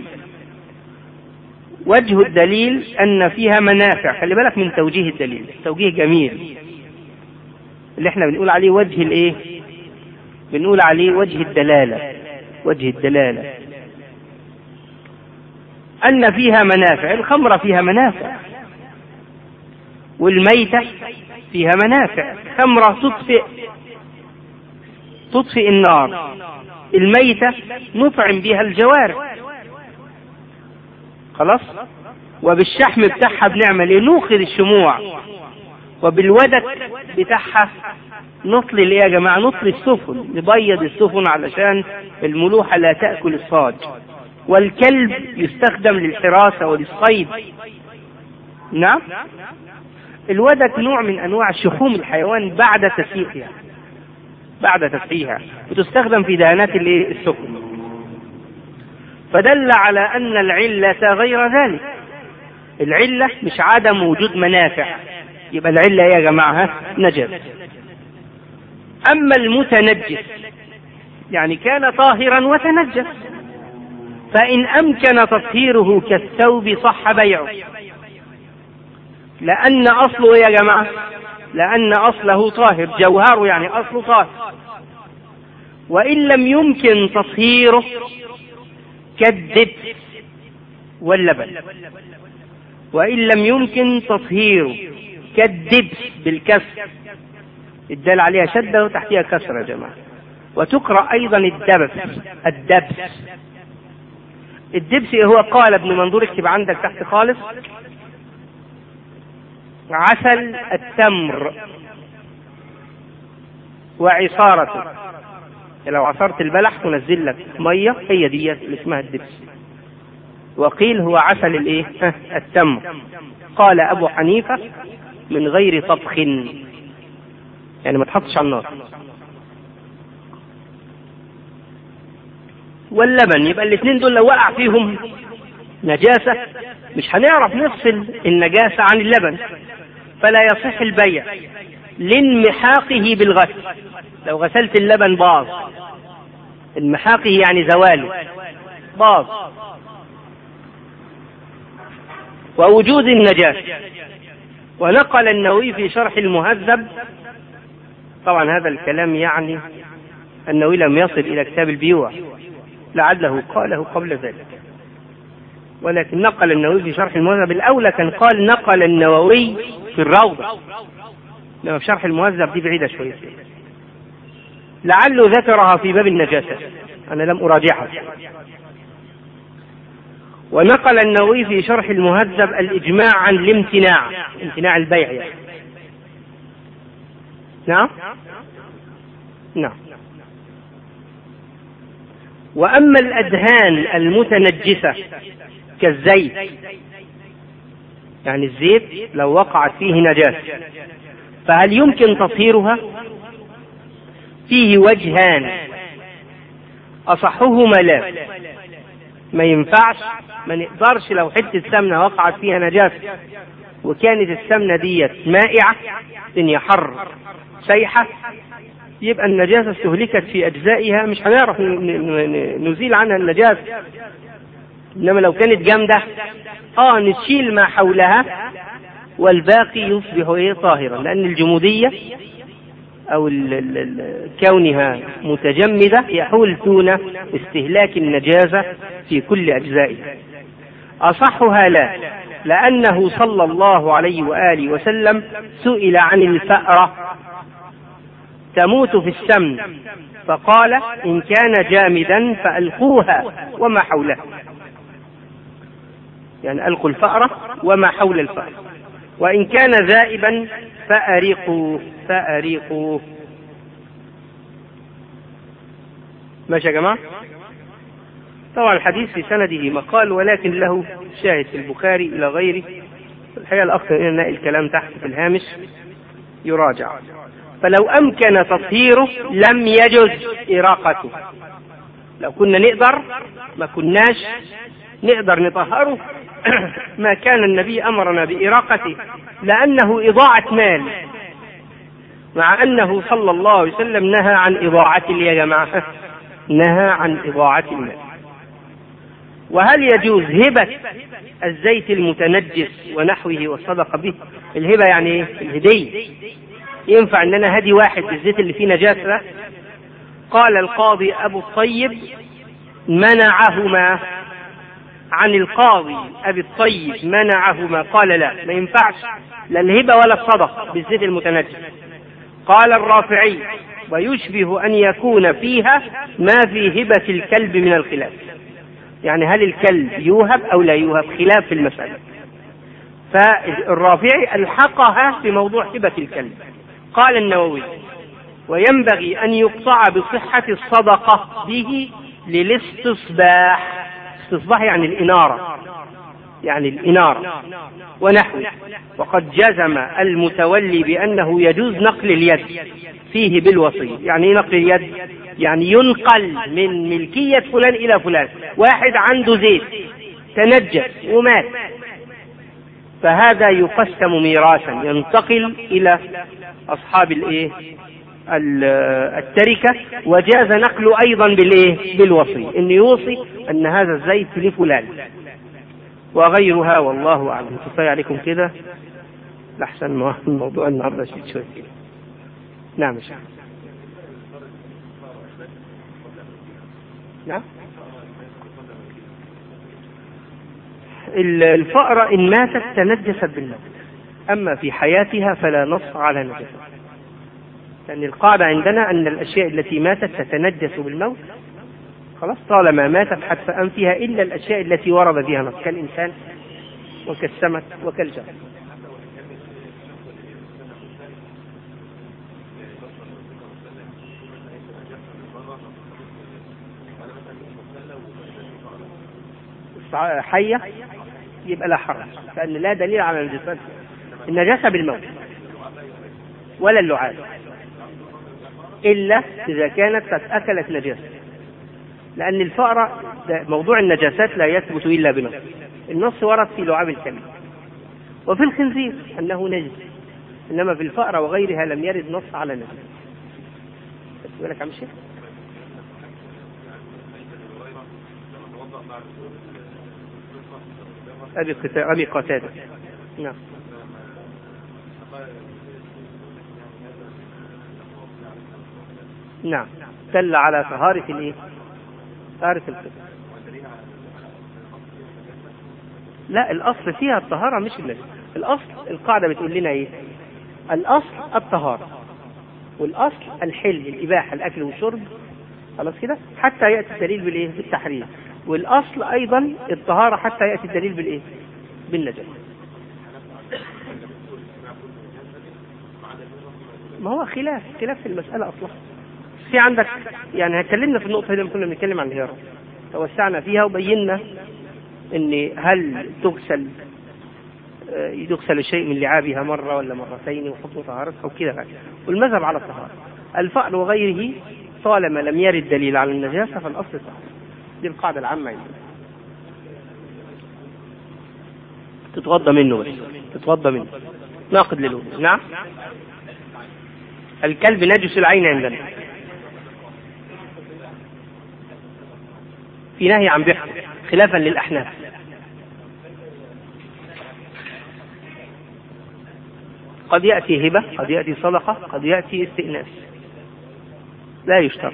وجه الدليل أن فيها منافع خلي بالك من توجيه الدليل توجيه جميل اللي احنا بنقول عليه وجه الايه بنقول عليه وجه الدلالة وجه الدلالة أن فيها منافع الخمرة فيها منافع والميتة فيها منافع خمرة تطفئ تطفئ النار الميتة نطعم بها الجوارح خلاص وبالشحم بتاعها بنعمل ايه نوقد الشموع وبالودك بتاعها نطلي ايه يا جماعه نطلي السفن نبيض السفن علشان الملوحه لا تاكل الصاج والكلب يستخدم للحراسه وللصيد نعم الودك نوع من انواع شحوم الحيوان بعد تسييحها بعد تسييحها وتستخدم في دهانات السفن فدل على أن العلة غير ذلك العلة مش عدم وجود منافع يبقى العلة يا جماعة نجس أما المتنجس يعني كان طاهرا وتنجس فإن أمكن تطهيره كالثوب صح بيعه لأن أصله يا جماعة لأن أصله طاهر جوهره يعني أصله طاهر وإن لم يمكن تطهيره كالدبس واللبن وإن لم يمكن تطهيره كالدبس بالكسر الدال عليها شدة وتحتها كسر يا جماعة وتقرأ أيضا الدبس الدبس الدبس هو قال ابن منظور اكتب عندك تحت خالص عسل التمر وعصارته لو عصرت البلح تنزل لك ميه هي دي اللي اسمها الدبس وقيل هو عسل الايه التمر قال ابو حنيفه من غير طبخ يعني ما تحطش على النار واللبن يبقى الاثنين دول لو وقع فيهم نجاسه مش هنعرف نفصل النجاسه عن اللبن فلا يصح البيع لانمحاقه بالغسل لو غسلت اللبن باظ انمحاقه يعني زواله باظ ووجود النجاسة ونقل النووي في شرح المهذب طبعا هذا الكلام يعني النووي لم يصل إلى كتاب البيوع لعله قاله قبل ذلك ولكن نقل النووي في شرح المهذب الأولى كان قال نقل النووي في الروضة لما في شرح المهذب دي بعيدة شوية لعله ذكرها في باب النجاسة أنا لم أراجعها ونقل النووي في شرح المهذب الإجماع عن الامتناع امتناع البيع يعني. نعم نعم وأما الأدهان المتنجسة كالزيت يعني الزيت لو وقعت فيه نجاسة فهل يمكن تطهيرها فيه وجهان أصحهما لا ما ينفعش ما نقدرش لو حتة سمنة وقعت فيها نجاسة وكانت السمنة ديت مائعة الدنيا حر سيحة يبقى النجاسة استهلكت في أجزائها مش هنعرف نزيل عنها النجاسة إنما لو كانت جامدة آه نشيل ما حولها والباقي يصبح إيه طاهرا لأن الجمودية أو ال ال ال كونها متجمدة يحول دون استهلاك النجاسة في كل أجزائها أصحها لا لأنه صلى الله عليه وآله وسلم سئل عن الفأرة تموت في السمن فقال إن كان جامدا فألقوها وما حولها يعني ألقوا الفأرة وما حول الفأرة وإن كان ذائبا فأريقوا فأريقوا ماشي يا جماعة طبعا الحديث في سنده مقال ولكن له شاهد في البخاري إلى غيره الحقيقة الأفضل أن نلاقي الكلام تحت في الهامش يراجع فلو أمكن تطهيره لم يجز إراقته لو كنا نقدر ما كناش نقدر نطهره ما كان النبي أمرنا بإراقته لأنه إضاعة مال مع أنه صلى الله عليه وسلم نهى عن إضاعة يا جماعة نهى عن إضاعة المال وهل يجوز هبة الزيت المتنجس ونحوه والصدقة به الهبة يعني ايه الهدية ينفع ان انا هدي واحد الزيت اللي فيه نجاسة قال القاضي ابو الطيب منعهما عن القاضي ابي الطيب منعهما قال لا ما ينفعش لا الهبة ولا الصدقة بالزيت المتنجس قال الرافعي ويشبه ان يكون فيها ما في هبة الكلب من الخلاف يعني هل الكلب يوهب او لا يوهب خلاف في المسألة فالرافعي الحقها بموضوع هبة الكلب قال النووي وينبغي أن يقطع بصحة الصدقة به للاستصباح استصباح يعني الإنارة يعني الإنارة ونحوه وقد جزم المتولي بأنه يجوز نقل اليد فيه بالوصية يعني ايه نقل اليد يعني ينقل من ملكية فلان إلى فلان واحد عنده زيت تنجس ومات فهذا يقسم ميراثا ينتقل إلى أصحاب الإيه التركة وجاز نقله أيضا بالإيه بالوصي إن يوصي أن هذا الزيت لفلان وغيرها والله أعلم كفاية عليكم كده لحسن الموضوع النهارده شيء شوي نعم يا شيخ نعم الفأرة إن ماتت تنجست بالموت أما في حياتها فلا نص على نجاسة لأن القاعدة عندنا أن الأشياء التي ماتت تتنجس بالموت خلاص طالما ماتت حتف أنفها إلا الأشياء التي ورد فيها نص كالإنسان وكالسمك وكالجرد حية يبقى لا حرج لأن لا دليل على النجاسة النجاسة بالموت ولا اللعاب إلا إذا كانت قد أكلت نجاسة لأن الفأرة موضوع النجاسات لا يثبت إلا بنص النص ورد في لعاب الكلب وفي الخنزير أنه نجس إنما في الفأرة وغيرها لم يرد نص على نجس بالك عم الشيخ أبي قتادة أبي قتادة نعم نعم دل على طهارة الإيه؟ طهارة القدر لا الأصل فيها الطهارة مش النجس الأصل القاعدة بتقول لنا إيه؟ الأصل الطهارة والأصل الحل الإباحة الأكل والشرب خلاص كده حتى يأتي الدليل بالإيه؟ بالتحريم والأصل أيضا الطهارة حتى يأتي الدليل بالإيه؟ بالنجاسة ما هو خلاف خلاف في المسألة أصلا في عندك يعني اتكلمنا في النقطة دي لما كنا بنتكلم عن الهيرة توسعنا فيها وبينا ان هل تغسل يغسل شيء من لعابها مرة ولا مرتين وحكم طهارتها وكذا والمذهب على الطهارة الفأر وغيره طالما لم يرد دليل على النجاسة فالأصل طهارة دي القاعدة العامة عندنا تتوضى منه بس تتوضى منه ناقد للوضوء نعم الكلب نجس العين عندنا في نهي عن بيعه خلافا للأحناف قد يأتي هبة قد يأتي صدقة قد يأتي استئناس لا يشترط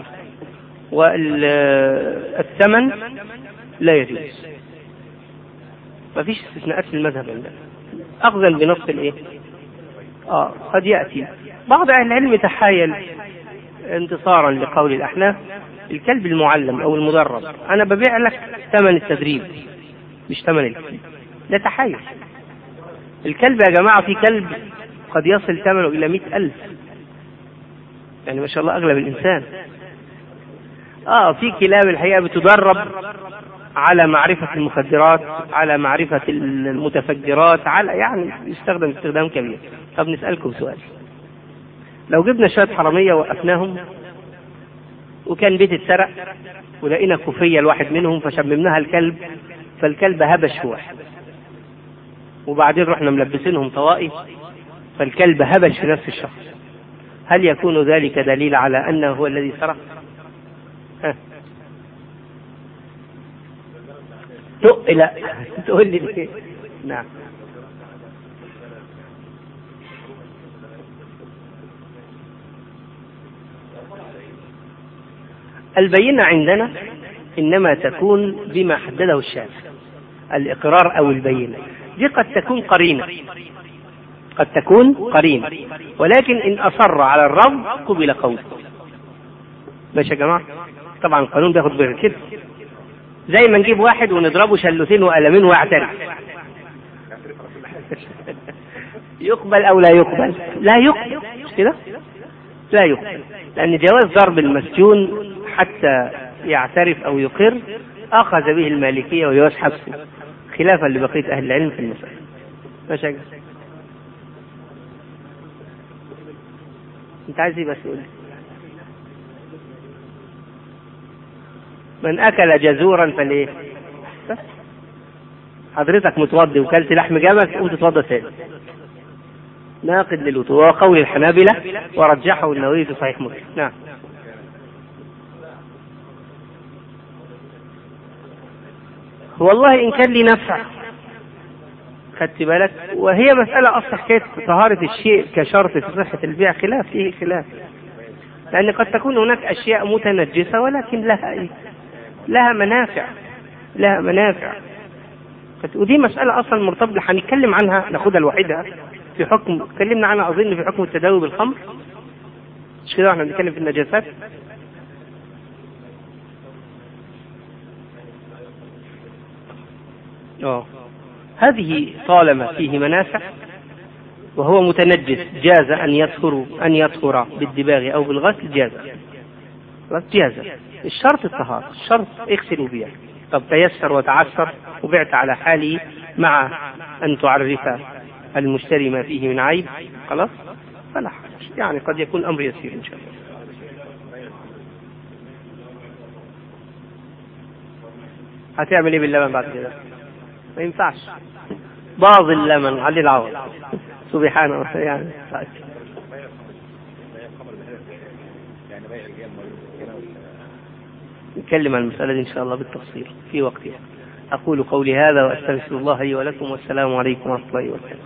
والثمن لا يجوز ما فيش استثناءات في المذهب عندنا أخذا بنص الإيه؟ آه قد يأتي بعض أهل العلم تحايل انتصارا لقول الأحناف الكلب المعلم أو المدرب أنا ببيع لك ثمن التدريب مش ثمن الكلب ده تحايل الكلب يا جماعة في كلب قد يصل ثمنه إلى مئة ألف يعني ما شاء الله أغلب الإنسان آه في كلاب الحقيقة بتدرب على معرفة المخدرات على معرفة المتفجرات على يعني يستخدم استخدام كبير طب نسألكم سؤال لو جبنا شوية حرامية وقفناهم وكان بيت اتسرق ولقينا كوفية لواحد منهم فشممناها الكلب فالكلب هبش في واحد وبعدين رحنا ملبسينهم طوائي فالكلب هبش في نفس الشخص هل يكون ذلك دليل على أنه هو الذي سرق؟ ها. تق لا تقول لي ليه؟ نعم البينة عندنا إنما تكون بما حدده الشارع الإقرار أو البينة دي قد تكون قرينة قد تكون قرينة ولكن إن أصر على الرفض قبل قوله ماشي يا جماعة طبعا القانون بياخد كده زي ما نجيب واحد ونضربه شلوتين وقلمين ويعترف يقبل أو لا يقبل لا يقبل مش كده لا يقبل لأن جواز ضرب المسجون حتى يعترف أو يقر أخذ به المالكية وجواز حبسه خلافا لبقية أهل العلم في المسألة ماشي يا جماعة. أنت عايز إيه بس قول لي؟ من أكل جزورا فليه؟ بس. حضرتك متوضي وكلت لحم جمل تقوم تتوضى تاني. ناقد للوضوء وقول الحنابلة ورجحه النووي في صحيح مسلم نعم والله إن كان لي نفع خدت بالك وهي مسألة أصلا حكاية طهارة الشيء كشرط في صحة البيع خلاف فيه خلاف لأن قد تكون هناك أشياء متنجسة ولكن لها إيه؟ لها منافع لها منافع ودي مسألة أصلا مرتبطة هنتكلم عنها ناخدها لوحدها في حكم اتكلمنا عنها أظن في حكم التداوي بالخمر مش كده احنا بنتكلم في النجاسات اه هذه طالما فيه منافع وهو متنجس جاز أن يطهر أن يطهر بالدباغ أو بالغسل جاز خلاص جاز الشرط الطهارة الشرط اغسلوا بها طب تيسر وتعسر وبعت على حاله مع أن تعرف المشتري ما فيه من عيب خلاص فلا حرج يعني قد يكون أمر يسير إن شاء الله هتعمل ايه باللبن بعد كده؟ ما ينفعش باظ اللبن عليه العوض سبحانه يعني طيب. نتكلم عن المسألة دي إن شاء الله بالتفصيل في وقتها أقول قولي هذا وأستغفر الله لي ولكم والسلام عليكم ورحمة الله وبركاته